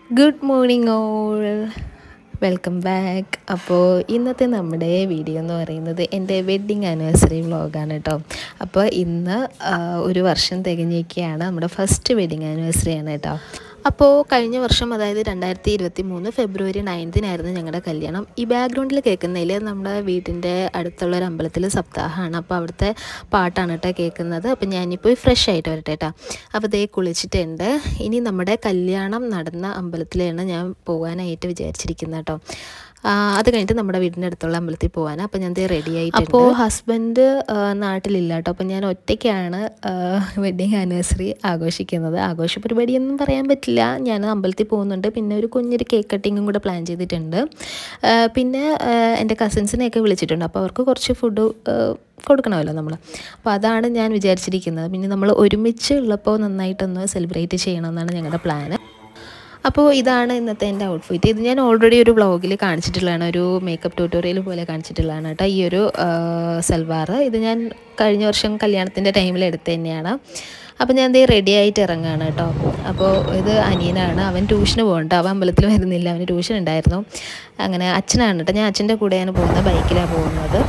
good morning all welcome back അപ്പോൾ ഇന്നത്തെ നമ്മുടെ വീഡിയോ എന്ന് പറയുന്നത് എൻ്റെ വെഡ്ഡിങ് ആനിവേഴ്സറി വ്ളോഗാണ് കേട്ടോ അപ്പോൾ ഇന്ന് ആ, ഒരു വർഷം തികഞ്ഞിരിക്കുകയാണ് നമ്മുടെ ഫസ്റ്റ് വെഡ്ഡിങ് ആനിവേഴ്സറി ആണ് കേട്ടോ അപ്പോൾ കഴിഞ്ഞ വർഷം അതായത് രണ്ടായിരത്തി ഇരുപത്തി മൂന്ന് ഫെബ്രുവരി നയൻത്തിനായിരുന്നു ഞങ്ങളുടെ കല്യാണം ഈ ബാക്ക്ഗ്രൗണ്ടിൽ കേൾക്കുന്നതിൽ നമ്മുടെ വീട്ടിൻ്റെ അടുത്തുള്ള ഒരു അമ്പലത്തിൽ സപ്താഹമാണ് അപ്പോൾ അവിടുത്തെ പാട്ടാണ് കേട്ടോ കേൾക്കുന്നത് അപ്പോൾ ഞാനിപ്പോൾ ഫ്രഷ് ആയിട്ട് വരട്ടെ കേട്ടോ അപ്പോൾ ദേ കുളിച്ചിട്ടുണ്ട് ഇനി നമ്മുടെ കല്യാണം നടന്ന അമ്പലത്തിലാണ് ഞാൻ പോകാനായിട്ട് വിചാരിച്ചിരിക്കുന്നത് കേട്ടോ ആ, അത് കഴിഞ്ഞിട്ട് നമ്മുടെ വീടിൻ്റെ അടുത്തുള്ള അമ്പലത്തിൽ പോകാനാണ് അപ്പോൾ ഞാൻ റെഡി ആയിട്ട് അപ്പോൾ ഹസ്ബൻഡ് നാട്ടിലില്ല കേട്ടോ അപ്പോൾ ഞാൻ ഒറ്റയ്ക്കാണ് വെഡ്ഡിങ് ആനിവേഴ്സറി ആഘോഷിക്കുന്നത് ആഘോഷ പരിപാടിയൊന്നും പറയാൻ പറ്റില്ല ഞാൻ അമ്പലത്തിൽ പോകുന്നുണ്ട് പിന്നെ ഒരു കുഞ്ഞൊരു കേക്ക് കട്ടിങ്ങും കൂടെ പ്ലാൻ ചെയ്തിട്ടുണ്ട് ആ, പിന്നെ ആ, എൻ്റെ കസിൻസിനെയൊക്കെ വിളിച്ചിട്ടുണ്ട് അപ്പോൾ അവർക്ക് കുറച്ച് ഫുഡ് കൊടുക്കണമല്ലോ നമ്മൾ അപ്പോൾ അതാണ് ഞാൻ വിചാരിച്ചിരിക്കുന്നത് പിന്നെ നമ്മൾ ഒരുമിച്ച് ഉള്ളപ്പോൾ നന്നായിട്ടൊന്ന് സെലിബ്രേറ്റ് ചെയ്യണമെന്നാണ് ഞങ്ങളുടെ പ്ലാന് അപ്പോൾ ഇതാണ് ഇന്നത്തെ എൻ്റെ ഔട്ട്ഫിറ്റ് ഇത് ഞാൻ ഓൾറെഡി ഒരു വ്ളോഗിൽ കാണിച്ചിട്ടുള്ളതാണ് ഒരു മേക്കപ്പ് ട്യൂട്ടോറിയൽ പോലെ കാണിച്ചിട്ടുള്ളതാണ് കേട്ടോ ഈ ഒരു സൽവാർ ഇത് ഞാൻ കഴിഞ്ഞ വർഷം കല്യാണത്തിൻ്റെ ടൈമിൽ എടുത്ത് തന്നെയാണ് അപ്പോൾ ഞാൻ ദേ റെഡി ആയിട്ട് ഇറങ്ങുകയാണ് കേട്ടോ അപ്പോൾ ഇത് അനിയനാണ് അവൻ ട്യൂഷന് പോകണ്ട അവൻ അമ്പലത്തിൽ വരുന്നില്ല അവന് ട്യൂഷൻ ഉണ്ടായിരുന്നു അങ്ങനെ അച്ഛനാണ് കേട്ടോ ഞാൻ അച്ഛൻ്റെ കൂടെയാണ് പോകുന്നത് ബൈക്കിലാണ് പോകുന്നത്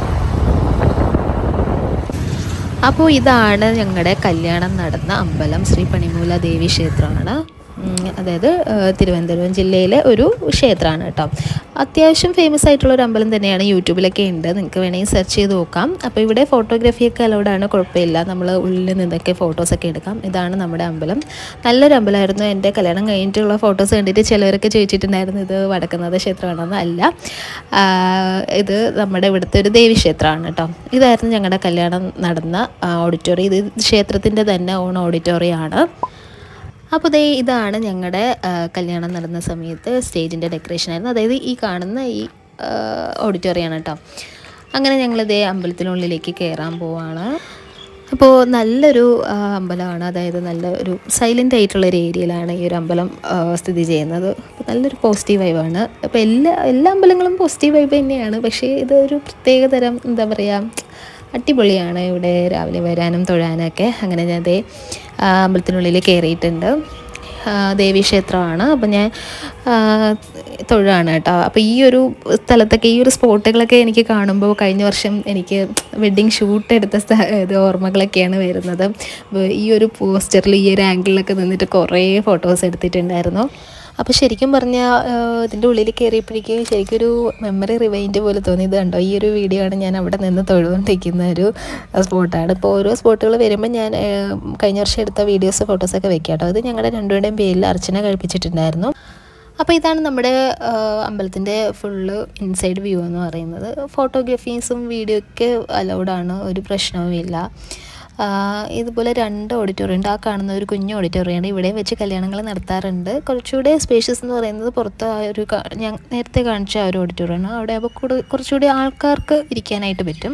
അപ്പോൾ ഇതാണ് ഞങ്ങളുടെ കല്യാണം നടന്ന അമ്പലം ശ്രീ പണിമൂല ദേവി ക്ഷേത്രമാണ് ഉം, അതായത് ആ, തിരുവനന്തപുരം ജില്ലയിലെ ഒരു ക്ഷേത്രമാണ് കേട്ടോ അത്യാവശ്യം ഫേമസ് ആയിട്ടുള്ള ഒരു അമ്പലം തന്നെയാണ് യൂട്യൂബിലൊക്കെ ഉണ്ട് നിങ്ങൾക്ക് വേണമെങ്കിൽ സെർച്ച് ചെയ്ത് നോക്കാം അപ്പോൾ ഇവിടെ ഫോട്ടോഗ്രാഫിയൊക്കെ അലൗഡാണ് കുഴപ്പമില്ല നമ്മൾ ഉള്ളിൽ നിന്നൊക്കെ ഫോട്ടോസൊക്കെ എടുക്കാം ഇതാണ് നമ്മുടെ അമ്പലം നല്ലൊരു അമ്പലമായിരുന്നു എൻ്റെ കല്യാണം കഴിഞ്ഞിട്ടുള്ള ഫോട്ടോസ് കണ്ടിട്ട് ചിലവരൊക്കെ ചോദിച്ചിട്ടുണ്ടായിരുന്നു ഇത് വടക്കുന്നാഥ ക്ഷേത്രമാണെന്ന് അല്ല ആ, ഇത് നമ്മുടെ ഇവിടുത്തെ ഒരു ദേവി ക്ഷേത്രമാണ് കേട്ടോ ഇതായിരുന്നു ഞങ്ങളുടെ കല്യാണം നടന്ന ഓഡിറ്റോറിയം ഇത് ക്ഷേത്രത്തിൻ്റെ തന്നെ ഓൺ ഓഡിറ്റോറിയമാണ് അപ്പോൾ ദേ ഇതാണ് ഞങ്ങളുടെ ആ, കല്യാണം നടന്ന സമയത്ത് സ്റ്റേജിൻ്റെ ഡെക്കറേഷൻ ആയിരുന്നു അതായത് ഈ കാണുന്ന ഈ ഓഡിറ്റോറിയമാണ് കേട്ടോ അങ്ങനെ ഞങ്ങൾ ദേ അമ്പലത്തിനുള്ളിലേക്ക് കയറാൻ പോവാണ് അപ്പോൾ നല്ലൊരു ആ, അമ്പലമാണ് അതായത് നല്ല ഒരു സൈലൻ്റ് ആയിട്ടുള്ള ഒരു ഏരിയയിലാണ് ഈ ഒരു അമ്പലം ആ, സ്ഥിതി ചെയ്യുന്നത് അപ്പോൾ നല്ലൊരു പോസിറ്റീവ് വൈബാണ് അപ്പോൾ എല്ലാ എല്ലാ അമ്പലങ്ങളും പോസിറ്റീവ് വൈബ് തന്നെയാണ് പക്ഷേ ഇത് ഒരു പ്രത്യേക തരം എന്താ പറയുക അടിപൊളിയാണ് ഇവിടെ രാവിലെ വരാനും തൊഴാനൊക്കെ അങ്ങനെ ഞാൻ ദേ ആ, അമ്പലത്തിനുള്ളിൽ കയറിയിട്ടുണ്ട് ആ, ദേവീക്ഷേത്രമാണ് അപ്പം ഞാൻ ആ, തൊഴാണ് കേട്ടോ അപ്പോൾ ഈ ഒരു സ്ഥലത്തൊക്കെ ഈ ഒരു സ്പോട്ടുകളൊക്കെ എനിക്ക് കാണുമ്പോൾ കഴിഞ്ഞ വർഷം എനിക്ക് വെഡ്ഡിങ് ഷൂട്ട് എടുത്ത സ്ഥ ഇത് ഓർമ്മകളൊക്കെയാണ് വരുന്നത് അപ്പോൾ ഈ ഒരു പോസ്റ്ററിൽ ഈ ഒരു ആംഗിളിലൊക്കെ നിന്നിട്ട് കുറേ ഫോട്ടോസ് എടുത്തിട്ടുണ്ടായിരുന്നു അപ്പോൾ ശരിക്കും പറഞ്ഞാൽ ഇതിൻ്റെ ഉള്ളിൽ കയറിയപ്പോഴേക്കും ശരിക്കും ഒരു മെമ്മറി റിവൈൻഡ് പോലെ തോന്നി ഇത് കണ്ടോ ഈ ഒരു വീഡിയോ ആണ് ഞാൻ അവിടെ നിന്ന് തൊഴുകൊണ്ടിരിക്കുന്ന ഒരു സ്പോട്ടാണ് ഇപ്പോൾ ഓരോ സ്പോട്ടുകൾ വരുമ്പോൾ ഞാൻ ആ, കഴിഞ്ഞ വർഷം എടുത്ത വീഡിയോസ് ഫോട്ടോസൊക്കെ വെക്കാം കേട്ടോ ഇത് ഞങ്ങളുടെ രണ്ടുപേരുടെയും പേരിൽ അർച്ചന കഴിപ്പിച്ചിട്ടുണ്ടായിരുന്നു അപ്പോൾ ഇതാണ് നമ്മുടെ അമ്പലത്തിൻ്റെ ഫുള്ള് ഇൻസൈഡ് വ്യൂ എന്ന് പറയുന്നത് ഫോട്ടോഗ്രാഫീസും വീഡിയോ ഒക്കെ അലൗഡാണ് ഒരു പ്രശ്നവുമില്ല ആ, ഇതുപോലെ രണ്ട് ഓഡിറ്റോറിയം ഉണ്ട് ആ കാണുന്ന ഒരു കുഞ്ഞു ഓഡിറ്റോറിയമാണ് ഇവിടെ വെച്ച് കല്യാണങ്ങൾ നടത്താറുണ്ട് കുറച്ചുകൂടെ സ്പേഷ്യസ് എന്ന് പറയുന്നത് പുറത്ത് ആ ഒരു കാ- ഞാൻ നേരത്തെ കാണിച്ച ആ ഒരു ഓഡിറ്റോറിയമാണ് അവിടെ അപ്പോൾ കൂടുതൽ കുറച്ചുകൂടി ആൾക്കാർക്ക് ഇരിക്കാനായിട്ട് പറ്റും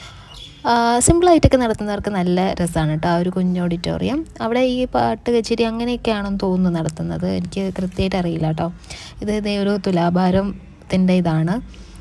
സിമ്പിളായിട്ടൊക്കെ നടത്തുന്നവർക്ക് നല്ല രസമാണ് കേട്ടോ ആ ഒരു കുഞ്ഞു ഓഡിറ്റോറിയം അവിടെ ഈ പാട്ട് കച്ചേരി അങ്ങനെയൊക്കെയാണെന്ന് തോന്നുന്നു നടത്തുന്നത് എനിക്ക് കൃത്യമായിട്ട് അറിയില്ല കേട്ടോ ഇത് ഇതേ ഒരു തുലാഭാരത്തിൻ്റെ ഇതാണ്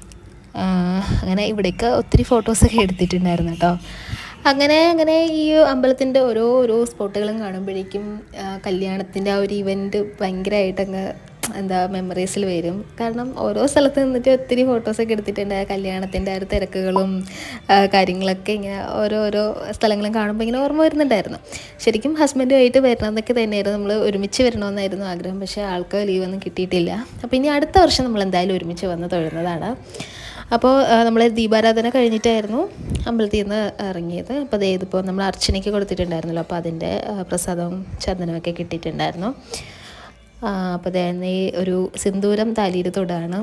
ആ, അങ്ങനെ ഇവിടേക്ക് ഒത്തിരി ഫോട്ടോസൊക്കെ എടുത്തിട്ടുണ്ടായിരുന്നു കേട്ടോ അങ്ങനെ അങ്ങനെ ഈ അമ്പലത്തിൻ്റെ ഓരോ ഓരോ സ്പോട്ടുകളും കാണുമ്പോഴേക്കും ആ, കല്യാണത്തിൻ്റെ ആ ഒരു ഇവൻറ്റ് ഭയങ്കരമായിട്ടങ്ങ് എന്താ മെമ്മറീസിൽ വരും കാരണം ഓരോ സ്ഥലത്ത് നിന്നിട്ട് ഒത്തിരി ഫോട്ടോസൊക്കെ എടുത്തിട്ടുണ്ട് ആ കല്യാണത്തിൻ്റെ ആ ഒരു തിരക്കുകളും ആ, കാര്യങ്ങളൊക്കെ ഇങ്ങനെ ഓരോരോ സ്ഥലങ്ങളും കാണുമ്പോൾ ഇങ്ങനെ ഓർമ്മ വരുന്നുണ്ടായിരുന്നു ശരിക്കും ഹസ്ബൻഡുമായിട്ട് വരണമെന്നൊക്കെ തന്നെയായിരുന്നു നമ്മൾ ഒരുമിച്ച് വരണമെന്നായിരുന്നു ആഗ്രഹം പക്ഷേ ആൾക്ക് ലീവൊന്നും കിട്ടിയിട്ടില്ല അപ്പോൾ ഇനി അടുത്ത വർഷം നമ്മൾ എന്തായാലും ഒരുമിച്ച് വന്ന് തൊഴുന്നതാണ് അപ്പോൾ നമ്മൾ ദീപാരാധന കഴിഞ്ഞിട്ടായിരുന്നു അമ്പലത്തിൽ നിന്ന് ഇറങ്ങിയത് അപ്പോൾ അതേ ഇതിപ്പോൾ നമ്മൾ അർച്ചനയ്ക്ക് കൊടുത്തിട്ടുണ്ടായിരുന്നല്ലോ അപ്പോൾ അതിൻ്റെ ആ, പ്രസാദവും ചന്ദനമൊക്കെ കിട്ടിയിട്ടുണ്ടായിരുന്നു ആ, അപ്പോൾ അതേ ഈ ഒരു സിന്ദൂരം താലിയിൽ തൊടാണ്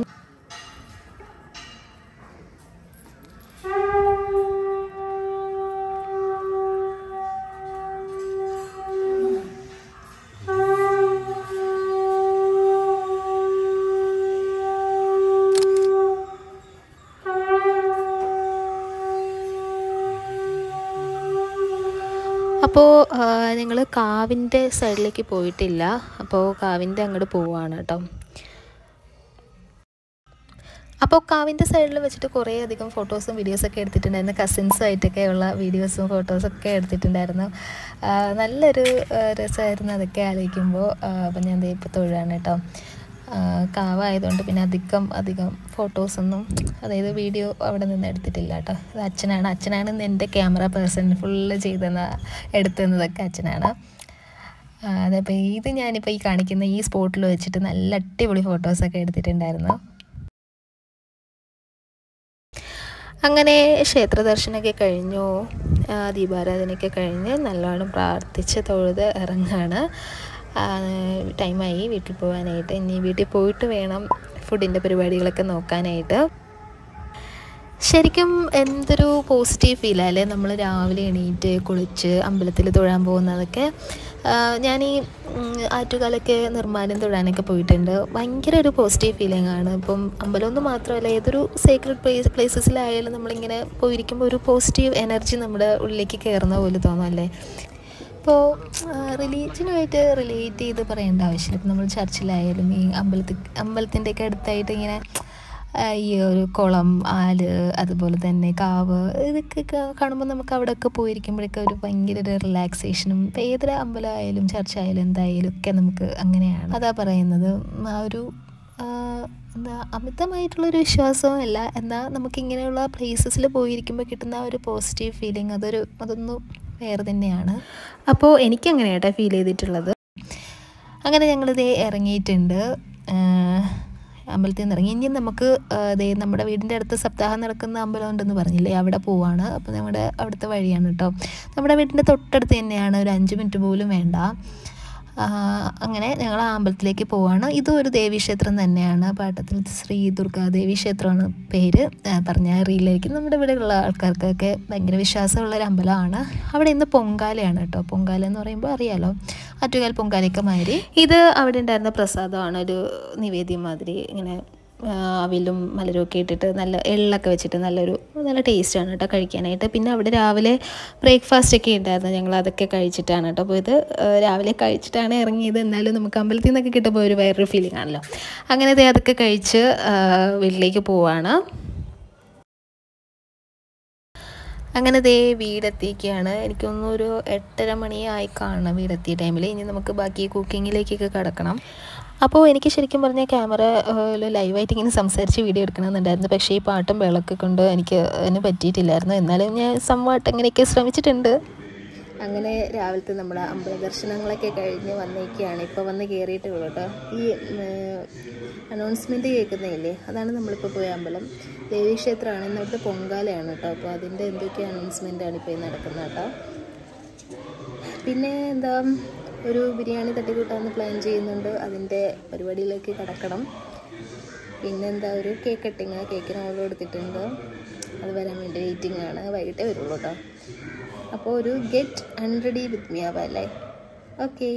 അപ്പോൾ ഞങ്ങൾ കാവിൻ്റെ സൈഡിലേക്ക് പോയിട്ടില്ല അപ്പോൾ കാവിൻ്റെ അങ്ങോട്ട് പോവുകയാണ് കേട്ടോ അപ്പോൾ കാവിൻ്റെ സൈഡിൽ വെച്ചിട്ട് കുറേ അധികം ഫോട്ടോസും വീഡിയോസൊക്കെ എടുത്തിട്ടുണ്ടായിരുന്നു കസിൻസുമായിട്ടൊക്കെ ഉള്ള വീഡിയോസും ഫോട്ടോസൊക്കെ എടുത്തിട്ടുണ്ടായിരുന്നു ആ, നല്ലൊരു ആ, രസമായിരുന്നു അതൊക്കെ ആലോചിക്കുമ്പോൾ അപ്പം ഞാൻ ദേ ഇപ്പോൾ തൊഴുകയാണ് കേട്ടോ കാവായതുകൊണ്ട് പിന്നെ അധികം അധികം ഫോട്ടോസൊന്നും അതായത് വീഡിയോ അവിടെ നിന്ന് എടുത്തിട്ടില്ല കേട്ടോ അത് അച്ഛനാണ് അച്ഛനാണ് ഇന്ന് എൻ്റെ ക്യാമറ പേഴ്സൺ ഫുള്ള് ചെയ്തെന്ന എടുത്തുന്നതൊക്കെ അച്ഛനാണ് ആ, അതപ്പോൾ ഇത് ഞാനിപ്പോൾ ഈ കാണിക്കുന്ന ഈ സ്പോട്ടിൽ വെച്ചിട്ട് നല്ല അടിപൊളി ഫോട്ടോസൊക്കെ എടുത്തിട്ടുണ്ടായിരുന്നു അങ്ങനെ ക്ഷേത്ര ദർശനമൊക്കെ കഴിഞ്ഞു ആ, ദീപാരാധനയൊക്കെ കഴിഞ്ഞ് നല്ലോണം പ്രാർത്ഥിച്ച് തൊഴുത് ഇറങ്ങാണ് ആ, ടൈമായി വീട്ടിൽ പോകാനായിട്ട് ഇനി വീട്ടിൽ പോയിട്ട് വേണം ഫുഡിൻ്റെ പരിപാടികളൊക്കെ നോക്കാനായിട്ട് ശരിക്കും എന്തൊരു പോസിറ്റീവ് ഫീലല്ലേ നമ്മൾ രാവിലെ എണീറ്റ് കുളിച്ച് അമ്പലത്തിൽ തൊഴാൻ പോകുന്നതൊക്കെ ആ, ഞാൻ ഈ ഉം, ആറ്റുകാലൊക്കെ നിർമ്മാണം തൊഴാനൊക്കെ പോയിട്ടുണ്ട് ഭയങ്കര ഒരു പോസിറ്റീവ് ഫീലിംഗ് ആണ് ഇപ്പം അമ്പലമൊന്നും മാത്രമല്ല ഏതൊരു സീക്രട്ട് പ്ലേസ് പ്ലേസസിലായാലും നമ്മളിങ്ങനെ പോയിരിക്കുമ്പോൾ ഒരു പോസിറ്റീവ് എനർജി നമ്മുടെ ഉള്ളിലേക്ക് കയറുന്ന പോലെ തോന്നുമല്ലേ ഇപ്പോൾ റിലീജിയനുമായിട്ട് റിലേറ്റ് ചെയ്ത് പറയേണ്ട ആവശ്യമില്ല ഇപ്പം നമ്മൾ ചർച്ചിലായാലും ഈ അമ്പലത്തിൽ അമ്പലത്തിൻ്റെയൊക്കെ അടുത്തായിട്ട് ഇങ്ങനെ ആ, ഈ ഒരു കുളം ആല് അതുപോലെ തന്നെ കാവ് ഇതൊക്കെ ക- കാണുമ്പോൾ നമുക്ക് അവിടെയൊക്കെ പോയിരിക്കുമ്പോഴൊക്കെ ഒരു ഭയങ്കര ഒരു റിലാക്സേഷനും ഇപ്പം ഏതൊരു അമ്പലമായാലും ചർച്ച ആയാലും എന്തായാലും ഒക്കെ നമുക്ക് അങ്ങനെയാണ് അതാ പറയുന്നത് ഉം, ആ ഒരു ആ, എന്താ അമിതമായിട്ടുള്ളൊരു വിശ്വാസവും അല്ല എന്നാൽ നമുക്കിങ്ങനെയുള്ള പ്ലേസസിൽ പോയിരിക്കുമ്പോൾ കിട്ടുന്ന ആ ഒരു പോസിറ്റീവ് ഫീലിംഗ് അതൊരു അതൊന്ന് വേറെ തന്നെയാണ് അപ്പോൾ എനിക്കങ്ങനെ കേട്ടോ ഫീൽ ചെയ്തിട്ടുള്ളത് അങ്ങനെ ഞങ്ങളിത് ഇറങ്ങിയിട്ടുണ്ട് ആഹ് അമ്പലത്തിൽ നിന്ന് ഇറങ്ങി ഇനി നമുക്ക് ആഹ് ദേ നമ്മുടെ വീടിൻ്റെ അടുത്ത് സപ്താഹം നടക്കുന്ന അമ്പലം ഉണ്ടെന്ന് പറഞ്ഞില്ലേ അവിടെ പോവാണ് അപ്പോൾ നമ്മുടെ അവിടുത്തെ വഴിയാണ് കേട്ടോ നമ്മുടെ വീടിൻ്റെ തൊട്ടടുത്ത് തന്നെയാണ് ഒരു അഞ്ച് മിനിറ്റ് പോലും വേണ്ട ആഹ് അങ്ങനെ ഞങ്ങൾ ആ അമ്പലത്തിലേക്ക് പോവാണ് ഇതും ഒരു ദേവീക്ഷേത്രം തന്നെയാണ് പാട്ടത്തിൽ ശ്രീ ദുർഗാ ദേവി ക്ഷേത്രമാണ് പേര് ആഹ് പറഞ്ഞാൽ അറിയില്ലായിരിക്കും നമ്മുടെ ഇവിടെയുള്ള ആൾക്കാർക്കൊക്കെ ഭയങ്കര വിശ്വാസമുള്ള ഒരു അമ്പലമാണ് അവിടെ ഇന്ന് പൊങ്കാലയാണ് കേട്ടോ പൊങ്കാല എന്ന് പറയുമ്പോൾ അറിയാലോ ആറ്റുകാൽ പൊങ്കാലയൊക്കെ മാതിരി ഇത് അവിടെ ഉണ്ടായിരുന്ന പ്രസാദമാണ് ഒരു നിവേദ്യം മാതിരി ഇങ്ങനെ ആ, അവിലും മലരും ഒക്കെ ഇട്ടിട്ട് നല്ല എള്ളൊക്കെ വെച്ചിട്ട് നല്ലൊരു നല്ല ടേസ്റ്റാണ് കേട്ടോ കഴിക്കാനായിട്ട് പിന്നെ അവിടെ രാവിലെ ബ്രേക്ക്ഫാസ്റ്റ് ഒക്കെ ഉണ്ടായിരുന്നു ഞങ്ങൾ അതൊക്കെ കഴിച്ചിട്ടാണ് കേട്ടോ അപ്പോൾ ഇത് ആ, രാവിലെ കഴിച്ചിട്ടാണ് ഇറങ്ങിയത് എന്നാലും നമുക്ക് അമ്പലത്തിൽ നിന്നൊക്കെ കിട്ടുമ്പോൾ ഒരു വേറൊരു ഫീലിംഗ് ആണല്ലോ അങ്ങനെ ദേ അതൊക്കെ കഴിച്ച് ആ, വീട്ടിലേക്ക് പോവാണ് അങ്ങനെ ദേ വീടെത്തിയൊക്കെയാണ് എനിക്കൊന്നും ഒരു എട്ടര മണിയായി കാണണം വീടെത്തിയ ടൈമിൽ ഇനി നമുക്ക് ബാക്കി കുക്കിങ്ങിലേക്കൊക്കെ കിടക്കണം അപ്പോൾ എനിക്ക് ശരിക്കും പറഞ്ഞാൽ ക്യാമറ ലൈവായിട്ട് ഇങ്ങനെ സംസാരിച്ച് വീഡിയോ എടുക്കണമെന്നുണ്ടായിരുന്നു പക്ഷേ ഈ പാട്ടും വിളക്ക് കൊണ്ട് എനിക്ക് അതിന് പറ്റിയിട്ടില്ലായിരുന്നു എന്നാലും ഞാൻ സംവാട്ട് അങ്ങനെയൊക്കെ ശ്രമിച്ചിട്ടുണ്ട് അങ്ങനെ രാവിലത്തെ നമ്മുടെ അമ്പല ദർശനങ്ങളൊക്കെ കഴിഞ്ഞ് വന്നേക്കാണ് ഇപ്പോൾ വന്ന് കയറിയിട്ടേ ഉള്ളൂ കേട്ടോ ഈ അനൗൺസ്മെൻറ്റ് കേൾക്കുന്നില്ലേ അതാണ് നമ്മളിപ്പോൾ പോയ അമ്പലം ദേവീക്ഷേത്രമാണ് ഇന്ന് അവിടുത്തെ പൊങ്കാലയാണ് കേട്ടോ അപ്പോൾ അതിൻ്റെ എന്തൊക്കെ അനൗൺസ്മെൻ്റാണ് ഇപ്പോൾ ഈ നടക്കുന്നത് കേട്ടോ പിന്നെ എന്താ ഒരു ബിരിയാണി തട്ടിക്കൂട്ടാന്ന് പ്ലാൻ ചെയ്യുന്നുണ്ട് അതിൻ്റെ പരിപാടിയിലേക്ക് കടക്കണം പിന്നെന്താ ഒരു കേക്ക് കട്ടിങ് കേക്കിന് ഓർഡർ കൊടുത്തിട്ടുണ്ട് അത് വരാൻ വേണ്ടി വെയിറ്റിംഗ് ആണ് വൈകിട്ടേ വരുള്ളൂ കേട്ടോ അപ്പോൾ ഒരു ഗെറ്റ് അൺറെഡി വിത്ത് മീ ആവാം അല്ലേ ഓക്കേ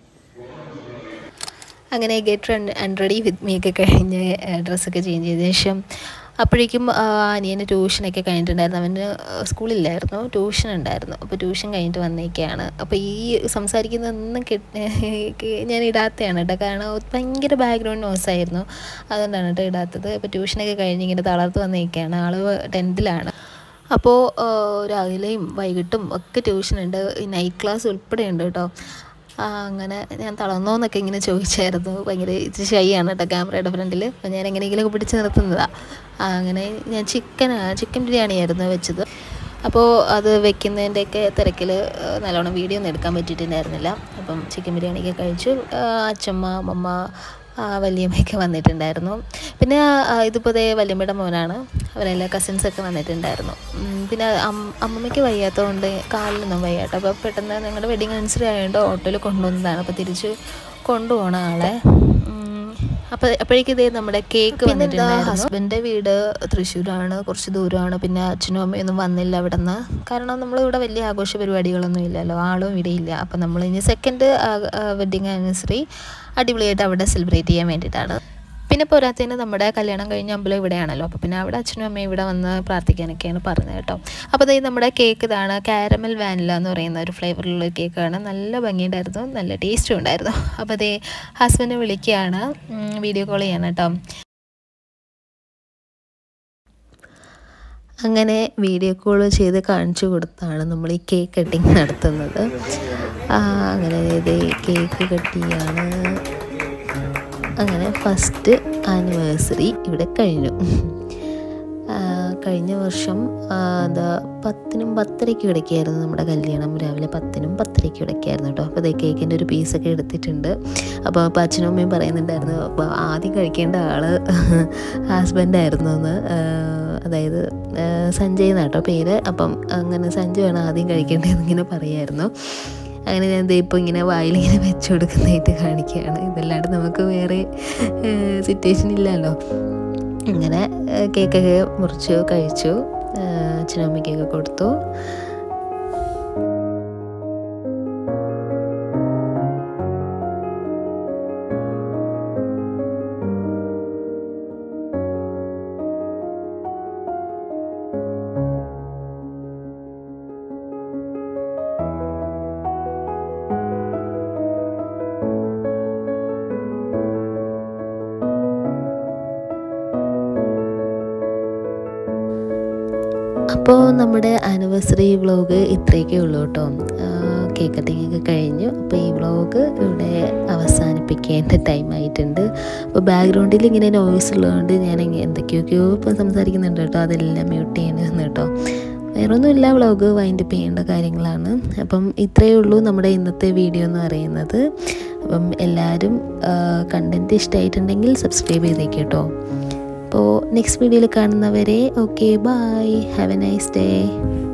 അങ്ങനെ get run unready with me ഒക്കെ കഴിഞ്ഞ് ഡ്രസ്സൊക്കെ ചേഞ്ച് ചെയ്ത ശേഷം അപ്പോഴേക്കും ആ, അനിയന് ട്യൂഷനൊക്കെ കഴിഞ്ഞിട്ടുണ്ടായിരുന്നു അവന് സ്കൂളില്ലായിരുന്നു ട്യൂഷൻ ഉണ്ടായിരുന്നു അപ്പോൾ ട്യൂഷൻ കഴിഞ്ഞിട്ട് വന്നേക്കാണ് അപ്പോൾ ഈ സംസാരിക്കുന്നതൊന്നും കിട്ട ഞാൻ ഇടാത്തതാണ് കേട്ടോ കാരണം ഭയങ്കര ബാക്ക്ഗ്രൗണ്ട് നോയ്സ് ആയിരുന്നു അതുകൊണ്ടാണ് കേട്ടോ ഇടാത്തത് അപ്പോൾ ട്യൂഷനൊക്കെ കഴിഞ്ഞ് ഇങ്ങനെ തളർത്ത് വന്നേക്കാണ് ആൾ ടെൻത്തിലാണ് അപ്പോൾ രാവിലെയും വൈകിട്ടും ഒക്കെ ട്യൂഷൻ ഉണ്ട് നൈറ്റ് ക്ലാസ് ഉൾപ്പെടെ ഉണ്ട് കേട്ടോ ആ, അങ്ങനെ ഞാൻ തളർന്നോ എന്നൊക്കെ ഇങ്ങനെ ചോദിച്ചായിരുന്നു ഭയങ്കര ഇച്ചിരി ഷൈ ആണ് കേട്ടോ ക്യാമറയുടെ ഫ്രണ്ടിൽ അപ്പോൾ ഞാൻ എങ്ങനെയെങ്കിലുമൊക്കെ പിടിച്ച് നിർത്തുന്നതാണ് അങ്ങനെ ഞാൻ ചിക്കൻ ചിക്കൻ ബിരിയാണിയായിരുന്നു വെച്ചത് അപ്പോൾ അത് വെക്കുന്നതിൻ്റെയൊക്കെ തിരക്കിൽ നല്ലോണം വീഡിയോ ഒന്നും എടുക്കാൻ പറ്റിയിട്ടുണ്ടായിരുന്നില്ല അപ്പം ചിക്കൻ ബിരിയാണിയൊക്കെ കഴിച്ചു ആ, അച്ചമ്മ മമ്മ ആ, വല്യമ്മയൊക്കെ വന്നിട്ടുണ്ടായിരുന്നു പിന്നെ ആ, ഇതിപ്പോൾ ദേ വല്യമ്മയുടെ മോനാണ് അവരെല്ലാ കസിൻസൊക്കെ വന്നിട്ടുണ്ടായിരുന്നു ഉം, പിന്നെ അം- അമ്മമ്മയ്ക്ക് വയ്യാത്തതുകൊണ്ട് കാലിലൊന്നും വയ്യാട്ടോ അപ്പോൾ പെട്ടെന്ന് ഞങ്ങളുടെ വെഡിങ് ആനിവേഴ്സറി ആയതുകൊണ്ട് ഓട്ടോയിൽ കൊണ്ടുവന്നതാണ് അപ്പോൾ തിരിച്ച് കൊണ്ടുപോകണം ആളെ ഉം, അപ്പോൾ അപ്പോഴേക്കും ഇതേ നമ്മുടെ കേക്ക് വന്നിട്ടുണ്ടായിരുന്നു ഹസ്ബൻഡിൻ്റെ വീട് തൃശ്ശൂരാണ് കുറച്ച് ദൂരമാണ് പിന്നെ അച്ഛനും അമ്മയൊന്നും വന്നില്ല അവിടെ നിന്ന് കാരണം നമ്മളിവിടെ വലിയ ആഘോഷ പരിപാടികളൊന്നും ഇല്ലല്ലോ ആളും ഇവിടെ ഇല്ല അപ്പം നമ്മൾ ഇനി സെക്കൻഡ് വെഡിങ് ആനിവേഴ്സറി അടിപൊളിയായിട്ട് അവിടെ സെലിബ്രേറ്റ് ചെയ്യാൻ വേണ്ടിയിട്ടാണ് പിന്നെ പോരാത്തതിന് നമ്മുടെ കല്യാണം കഴിഞ്ഞ അമ്പലം ഇവിടെയാണല്ലോ അപ്പോൾ പിന്നെ അവിടെ അച്ഛനും അമ്മയും ഇവിടെ വന്ന് പ്രാർത്ഥിക്കാനൊക്കെയാണ് പറഞ്ഞത് കേട്ടോ അപ്പോൾ ദേ നമ്മുടെ കേക്ക് ഇതാണ് കാരമൽ വാനില എന്ന് പറയുന്ന ഒരു ഫ്ലേവറിലുള്ള കേക്കാണ് നല്ല ഭംഗിയുണ്ടായിരുന്നു നല്ല ടേസ്റ്റും ഉണ്ടായിരുന്നു അപ്പോൾ അതേ ഹസ്ബൻഡ് വിളിക്കുകയാണ് വീഡിയോ കോൾ ചെയ്യണം കേട്ടോ അങ്ങനെ വീഡിയോ കോൾ ചെയ്ത് കാണിച്ചു കൊടുത്താണ് നമ്മൾ ഈ കേക്ക് കട്ടിങ് നടത്തുന്നത് ആ, അങ്ങനെ ഇത് കേക്ക് കട്ട് ചെയ്യാണ് അങ്ങനെ ഫസ്റ്റ് ആനിവേഴ്സറി ഇവിടെ കഴിഞ്ഞു ആ, കഴിഞ്ഞ വർഷം ആ, എന്താ പത്തിനും പത്തരയ്ക്കും ഇടയ്ക്കായിരുന്നു നമ്മുടെ കല്യാണം രാവിലെ പത്തിനും പത്തരയ്ക്കും ഇടയ്ക്കായിരുന്നു കേട്ടോ അപ്പോൾ അതേ കേക്കിൻ്റെ ഒരു പീസൊക്കെ എടുത്തിട്ടുണ്ട് അപ്പോൾ അപ്പോൾ അച്ഛനും അമ്മയും പറയുന്നുണ്ടായിരുന്നു അപ്പോൾ ആദ്യം കഴിക്കേണ്ട ആള് ഹസ്ബൻഡായിരുന്നു എന്ന് ആ, അതായത് ആ, സഞ്ജയ് എന്നാട്ടോ പേര് അപ്പം അങ്ങനെ സഞ്ജയ് ആണ് ആദ്യം കഴിക്കേണ്ടതെന്ന് ഇങ്ങനെ പറയായിരുന്നു അങ്ങനെ ഞാൻ ദേ ഇപ്പോൾ ഇങ്ങനെ വായിലിങ്ങനെ വെച്ച് കൊടുക്കുന്നതായിട്ട് കാണിക്കുകയാണ് ഇതല്ലാണ്ട് നമുക്ക് വേറെ സിറ്റുവേഷൻ ഇല്ലല്ലോ അങ്ങനെ ഏഹ്, കേക്കൊക്കെ മുറിച്ചു കഴിച്ചു ഏഹ്, അച്ഛനും അമ്മയ്ക്കൊക്കെ കൊടുത്തു അപ്പോൾ നമ്മുടെ ആനിവേഴ്സറി വ്ളോഗ് ഇത്രയൊക്കെ ഉള്ളൂ കേട്ടോ കേക്ക് കട്ടിങ് ഒക്കെ കഴിഞ്ഞു അപ്പോൾ ഈ വ്ളോഗ് ഇവിടെ അവസാനിപ്പിക്കേണ്ട ടൈം ആയിട്ടുണ്ട് അപ്പോൾ ബാക്ക്ഗ്രൗണ്ടിൽ ഇങ്ങനെ നോയ്സ് ഉള്ളതുകൊണ്ട് ഞാൻ ഇങ്ങ- എന്തൊക്കെയൊക്കെയോ ഇപ്പോൾ സംസാരിക്കുന്നുണ്ട് കേട്ടോ അതെല്ലാം മ്യൂട്ട് ചെയ്യണമെന്ന് കേട്ടോ വേറൊന്നുമില്ല വ്ളോഗ് വൈൻഡപ്പ് ചെയ്യേണ്ട കാര്യങ്ങളാണ് അപ്പം ഇത്രയേ ഉള്ളൂ നമ്മുടെ ഇന്നത്തെ വീഡിയോ എന്ന് പറയുന്നത് അപ്പം എല്ലാവരും കണ്ടൻറ്റ് ഇഷ്ടമായിട്ടുണ്ടെങ്കിൽ സബ്സ്ക്രൈബ് ചെയ്തേക്ക് കേട്ടോ അപ്പോൾ നെക്സ്റ്റ് വീഡിയോയിൽ കാണുന്നവരെ okay bye have a nice day